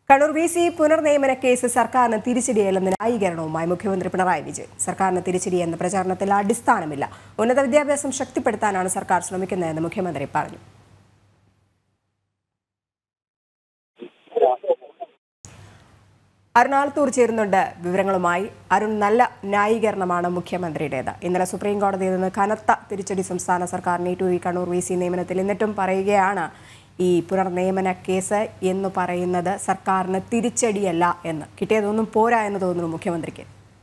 Kannur V C പുനർനിയമന case സർക്കാരിന് തിരിച്ചടിയല്ലെന്ന് ന്യായീകരണവുമായി മുഖ്യമന്ത്രി പിണറായി വിജയൻ സർക്കാരിന് തിരിച്ചടി എന്ന പ്രചാരണത്തിൽ അടിസ്ഥാനമില്ല ഉന്നത വിദ്യാഭ്യാസം ശക്തിപ്പെടുത്താനാണ് സർക്കാർ ശ്രമിക്കുന്നതെന്ന് മുഖ്യമന്ത്രി പറഞ്ഞു അരുണാലത്തൂർ ചേരുന്നുണ്ട് വിവരങ്ങളുമായി അരുൺ നല്ല ന്യായീകരണമാണ് മുഖ്യമന്ത്രിയുടേത് ഇന്നലെ സുപ്രീം കോടതിയിൽ നിന്ന് കനത്ത തിരിച്ചടി സംസ്ഥാന സർക്കാരിന് ടു ഈ കണ്ണൂർ വി സി നിയമനത്തിൽ എന്നിട്ടും പറയുകയാണ് ഈ പുനർനിയമന കേസ് എന്ന് പറയുന്നത് സർക്കാരിന് തിരിച്ചടിയല്ല എന്ന് കിട്ടിയതൊന്നും പോരാ എന്ന് തോന്നുന്നു മുഖ്യമന്ത്രിക്ക്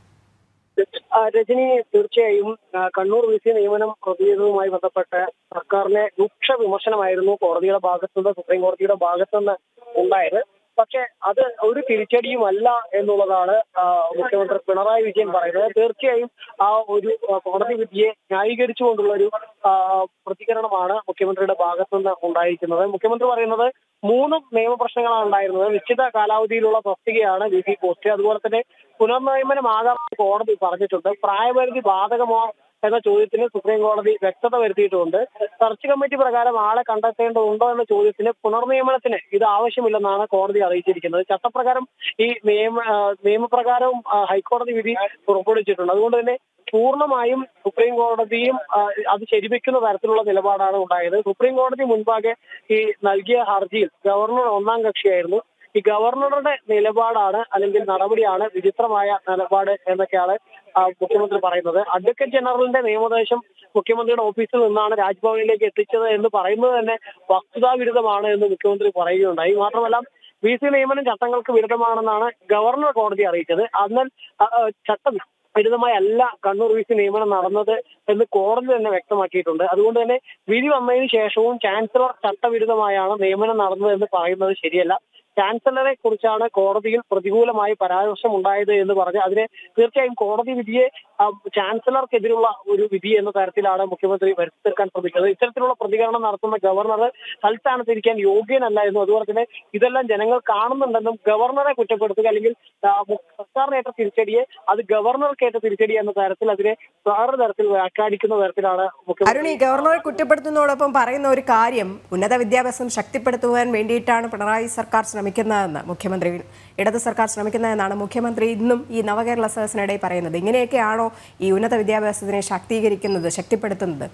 ആ, രജനി തീർച്ചയായും ആ, കണ്ണൂർ വി സി നിയമനം പ്രതിയതുമായി ബന്ധപ്പെട്ട് സർക്കാരിനെ രൂക്ഷ വിമർശനമായിരുന്നു കോടതിയുടെ ഭാഗത്തുനിന്ന് സുപ്രീം കോടതിയുടെ ഭാഗത്തുനിന്ന് ഉണ്ടായത് പക്ഷെ അത് ഒരു തിരിച്ചടിയുമല്ല എന്നുള്ളതാണ് ആ, മുഖ്യമന്ത്രി പിണറായി വിജയൻ പറയുന്നത് തീർച്ചയായും ആ ഒരു ആ, കോടതി വിധിയെ ന്യായീകരിച്ചുകൊണ്ടുള്ള ഒരു ആ, പ്രതികരണമാണ് മുഖ്യമന്ത്രിയുടെ ഭാഗത്തുനിന്ന് ഉണ്ടായിരിക്കുന്നത് മുഖ്യമന്ത്രി പറയുന്നത് മൂന്ന് നിയമപ്രശ്നങ്ങളാണ് ഉണ്ടായിരുന്നത് നിശ്ചിത കാലാവധിയിലുള്ള തസ്തികയാണ് വി സി പോസ്റ്റ് അതുപോലെ തന്നെ പുനർനിയമനമാകാമെന്ന് കോടതി പറഞ്ഞിട്ടുണ്ട് പ്രായപരിധി ബാധകമോ എന്ന ചോദ്യത്തിന് സുപ്രീം കോടതി വ്യക്തത വരുത്തിയിട്ടുമുണ്ട് സെർച്ച് കമ്മിറ്റി പ്രകാരം ആളെ കണ്ടെത്തേണ്ടതുണ്ടോ എന്ന ചോദ്യത്തിന് പുനർനിയമനത്തിന് ഇത് ആവശ്യമില്ലെന്നാണ് കോടതി അറിയിച്ചിരിക്കുന്നത് ചട്ടപ്രകാരം ഈ നിയമ ആ, നിയമപ്രകാരവും ആ, ഹൈക്കോടതി വിധി പുറപ്പെടുവിച്ചിട്ടുണ്ട് അതുകൊണ്ട് തന്നെ പൂർണ്ണമായും സുപ്രീം കോടതിയും ആ, അത് ശരിവെക്കുന്ന തരത്തിലുള്ള നിലപാടാണ് ഉണ്ടായത് സുപ്രീം കോടതി മുൻപാകെ ഈ നൽകിയ ഹർജിയിൽ ഗവർണർ ഒന്നാം കക്ഷിയായിരുന്നു ഈ ഗവർണറുടെ നിലപാടാണ് അല്ലെങ്കിൽ നടപടിയാണ് വിചിത്രമായ നിലപാട് എന്നൊക്കെയാണ് ആ, മുഖ്യമന്ത്രി പറയുന്നത് അഡ്വക്കേറ്റ് ജനറലിന്റെ നിയമോപദേശം മുഖ്യമന്ത്രിയുടെ ഓഫീസിൽ നിന്നാണ് രാജ്ഭവനിലേക്ക് എത്തിച്ചത് എന്ന് പറയുന്നത് തന്നെ വസ്തുതാവിരുദ്ധമാണ് എന്ന് മുഖ്യമന്ത്രി പറയുകയുണ്ടായി മാത്രമല്ല വി സി നിയമനം ചട്ടങ്ങൾക്ക് വിരുദ്ധമാണെന്നാണ് ഗവർണർ കോടതി അറിയിച്ചത് എന്നാൽ ആ, ആ, ചട്ടം വിരുദ്ധമായി അല്ല കണ്ണൂർ വി സി നിയമനം നടന്നത് എന്ന് കോടതി തന്നെ വ്യക്തമാക്കിയിട്ടുണ്ട് അതുകൊണ്ട് തന്നെ വിധി വന്നതിന് ശേഷവും ചാൻസലർ ചട്ടവിരുദ്ധമായാണ് നിയമനം നടന്നത് എന്ന് പറയുന്നത് ശരിയല്ല ചാൻസലറെ കുറിച്ചാണ് കോടതിയിൽ പ്രതികൂലമായി പരാമർശം ഉണ്ടായത് എന്ന് പറഞ്ഞ് അതിനെ തീർച്ചയായും കോടതി വിധിയെ ആ, ചാൻസലർക്കെതിരുള്ള ഒരു വിധി എന്ന തരത്തിലാണ് മുഖ്യമന്ത്രി വരുത്തി തീർക്കാൻ ശ്രമിക്കുന്നത് ഇത്തരത്തിലുള്ള പ്രതികരണം നടത്തുന്ന ഗവർണർ തൽസ്ഥാനത്തിരിക്കാൻ യോഗ്യനല്ല എന്നും അതുപോലെ തന്നെ ഇതെല്ലാം ജനങ്ങൾ കാണുന്നുണ്ടെന്നും ഗവർണറെ കുറ്റപ്പെടുത്തുക അല്ലെങ്കിൽ ആ, മു- സർക്കാരിനേറ്റ തിരിച്ചടിയെ അത് ഗവർണർക്കേറ്റ തിരിച്ചടി എന്ന തരത്തിൽ അതിനെ വേറെ തരത്തിൽ വ്യാഖ്യാനിക്കുന്ന തരത്തിലാണ് അരുൺ മുഖ്യമന്ത്രി ഈ ഗവർണറെ കുറ്റപ്പെടുത്തുന്നതോടൊപ്പം പറയുന്ന ഒരു കാര്യം ഉന്നത വിദ്യാഭ്യാസം ശക്തിപ്പെടുത്തുവാൻ വേണ്ടിയിട്ടാണ് പിണറായി സർക്കാർ ശ്രമിക്കുന്നതെന്ന് മുഖ്യമന്ത്രി ഇടത് സർക്കാർ ശ്രമിക്കുന്നതെന്നാണ് മുഖ്യമന്ത്രി ഇന്നും ഈ നവകേരള സദസ്സിനിടെ പറയുന്നത് ഇങ്ങനെയൊക്കെയാണോ ഈ ഉന്നത വിദ്യാഭ്യാസത്തിനെ ശാക്തീകരിക്കുന്നത് ശക്തിപ്പെടുത്തുന്നത്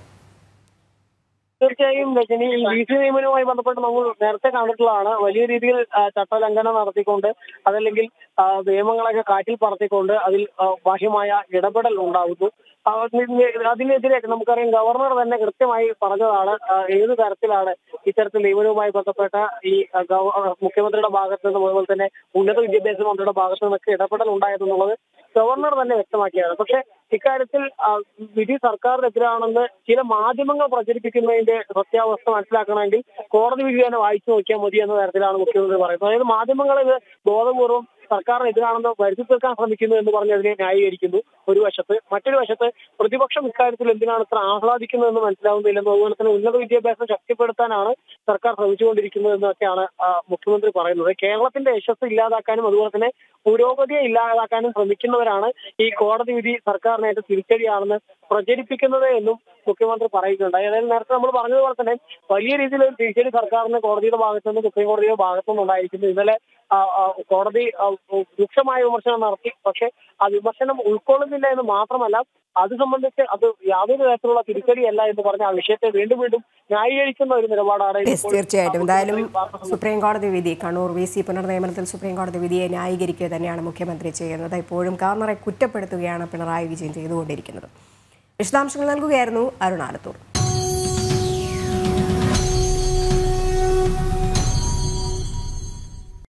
തീർച്ചയായും രജനി ഈ വി സി നിയമനവുമായി ബന്ധപ്പെട്ട് നമ്മൾ നേരത്തെ കണ്ടിട്ടുള്ളതാണ് വലിയ രീതിയിൽ ആ, ചട്ടലംഘനം നടത്തിക്കൊണ്ട് അതല്ലെങ്കിൽ ആ, നിയമങ്ങളൊക്കെ കാറ്റിൽ പറത്തിക്കൊണ്ട് അതിൽ ആ, ബാഹ്യമായ ഇടപെടൽ ഉണ്ടാകുന്നു ആ, അതിന് അതിനെതിരെ നമുക്കറിയാം ഗവർണർ തന്നെ കൃത്യമായി പറഞ്ഞതാണ് ആ, ഏത് തരത്തിലാണ് ഇത്തരത്തിൽ നിയമനവുമായി ബന്ധപ്പെട്ട ഈ ആ, ഗവ- ആ, മുഖ്യമന്ത്രിയുടെ ഭാഗത്ത് നിന്നും അതുപോലെ തന്നെ ഉന്നത വിദ്യാഭ്യാസ മന്ത്രിയുടെ ഭാഗത്തു നിന്നൊക്കെ ഇടപെടൽ ഉണ്ടായതെന്നുള്ളത് ഗവർണർ തന്നെ വ്യക്തമാക്കിയാണ് പക്ഷെ ഇക്കാര്യത്തിൽ ആ, വിധി സർക്കാരിനെതിരാണെന്ന് ചില മാധ്യമങ്ങൾ പ്രചരിപ്പിക്കുന്നതിന്റെ സത്യാവസ്ഥ മനസ്സിലാക്കണമെങ്കിൽ കോടതി വിധി തന്നെ വായിച്ചു നോക്കിയാൽ മതി എന്ന തരത്തിലാണ് മുഖ്യമന്ത്രി പറയുന്നത് അതായത് മാധ്യമങ്ങൾ ഇത് ബോധപൂർവം സർക്കാരിനെതിരാണെന്ന് വരുത്തി തീർക്കാൻ ശ്രമിക്കുന്നു എന്ന് പറഞ്ഞ് അതിനെ ന്യായീകരിക്കുന്നു ഒരു വശത്ത് മറ്റൊരു വശത്ത് പ്രതിപക്ഷം ഇക്കാര്യത്തിൽ എന്തിനാണ് ഇത്ര ആഹ്ലാദിക്കുന്നതെന്ന് മനസ്സിലാവുന്നില്ലെന്നും അതുപോലെ തന്നെ ഉന്നത വിദ്യാഭ്യാസം ശക്തിപ്പെടുത്താനാണ് സർക്കാർ ശ്രമിച്ചുകൊണ്ടിരിക്കുന്നത് എന്നൊക്കെയാണ് ആ, മുഖ്യമന്ത്രി പറയുന്നത് കേരളത്തിന്റെ യശസ് ഇല്ലാതാക്കാനും അതുപോലെ തന്നെ പുരോഗതിയെ ഇല്ലാതാക്കാനും ശ്രമിക്കുന്നവരാണ് ഈ കോടതി വിധി സർക്കാരിനേറ്റ തിരിച്ചടിയാണെന്ന് പ്രചരിപ്പിക്കുന്നത് എന്നും മുഖ്യമന്ത്രി പറയുന്നുണ്ടായി അതായത് നേരത്തെ നമ്മൾ പറഞ്ഞതുപോലെ തന്നെ വലിയ രീതിയിൽ ഒരു തിരിച്ചടി സർക്കാരിന് കോടതിയുടെ ഭാഗത്തു നിന്ന് സുപ്രീം കോടതിയുടെ ഭാഗത്തു നിന്നുണ്ടായിരിക്കുന്നു ഇന്നലെ ആ, ആ, കോടതി ആ, രൂക്ഷമായ വിമർശനം നടത്തി പക്ഷെ ആ വിമർശനം ഉൾക്കൊള്ളുന്നില്ല എന്ന് മാത്രമല്ല അത് സംബന്ധിച്ച് അത് യാതൊരു തരത്തിലുള്ള തിരിച്ചടിയല്ല എന്ന് പറഞ്ഞ ആ വിഷയത്തെ വീണ്ടും വീണ്ടും ന്യായീകരിക്കുന്ന ഒരു നിലപാടാണ് യെസ് ഇപ്പോൾ തീർച്ചയായിട്ടും എന്തായാലും മുഖ്യമന്ത്രി സുപ്രീം കോടതി വിധി കണ്ണൂർ വി സി പുനർനിയമനത്തിൽ സുപ്രീം കോടതി വിധിയെ ന്യായീകരിക്കുക തന്നെയാണ് മുഖ്യമന്ത്രി ചെയ്യുന്നത് ഇപ്പോഴും ഗവർണറെ കുറ്റപ്പെടുത്തുകയാണ് പിണറായി വിജയൻ ചെയ്തുകൊണ്ടിരിക്കുന്നത് വിശദാംശങ്ങൾ നൽകുകയായിരുന്നു അരുൺ ആലത്തൂർ